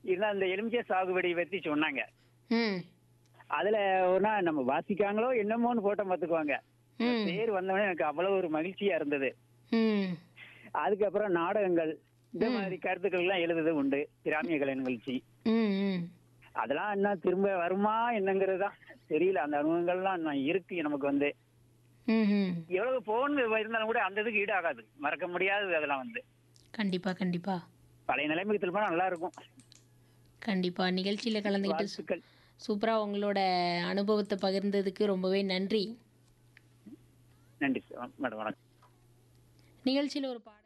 இருந்தா அந்த எலுமிச்சை சாகுபடி பத்தி சொன்னாங்க ம் அதுல ஒன்னா நம்ம வாசிக்காங்களோ என்னமோன்னு போட்டோம் பார்த்துக்குவாங்க ம் பேர் வந்தவொடனே எனக்கு அவ்வளவு ஒரு மகிழ்ச்சியா இருந்தது ம் அதுக்கப்புறம் நாடகங்கள் இந்த மாதிரி கருத்துக்கள் எல்லாம் எழுதுறது உண்டு கிராமிய கலை நிகழ்ச்சி ம் ம் அதெல்லாம் என்ன திரும்ப வருமா என்னங்கிறது தான் தெரியல அந்த அனுபவங்கள்லாம் இன்னும் இருக்கு நமக்கு வந்து ம் ம் எவ்வளவு போன் இருந்தாலும் கூட அந்த இதுக்கு ஈடாகாது மறக்க முடியாதது அதெல்லாம் வந்து கண்டிப்பா கண்டிப்பா பழைய நிலைமைக்கு திரும்ப நல்லா இருக்கும் கண்டிப்பா நிகழ்ச்சியில கலந்துக்கிட்டு சு- வாழ்த்துக்கள் சூப்பரா உங்களோட அனுபவத்தை பகிர்ந்ததுக்கு ரொம்பவே நன்றி நன்றி சார் மேடம் வணக்கம் நிகழ்ச்சியில் ஒரு பாடல்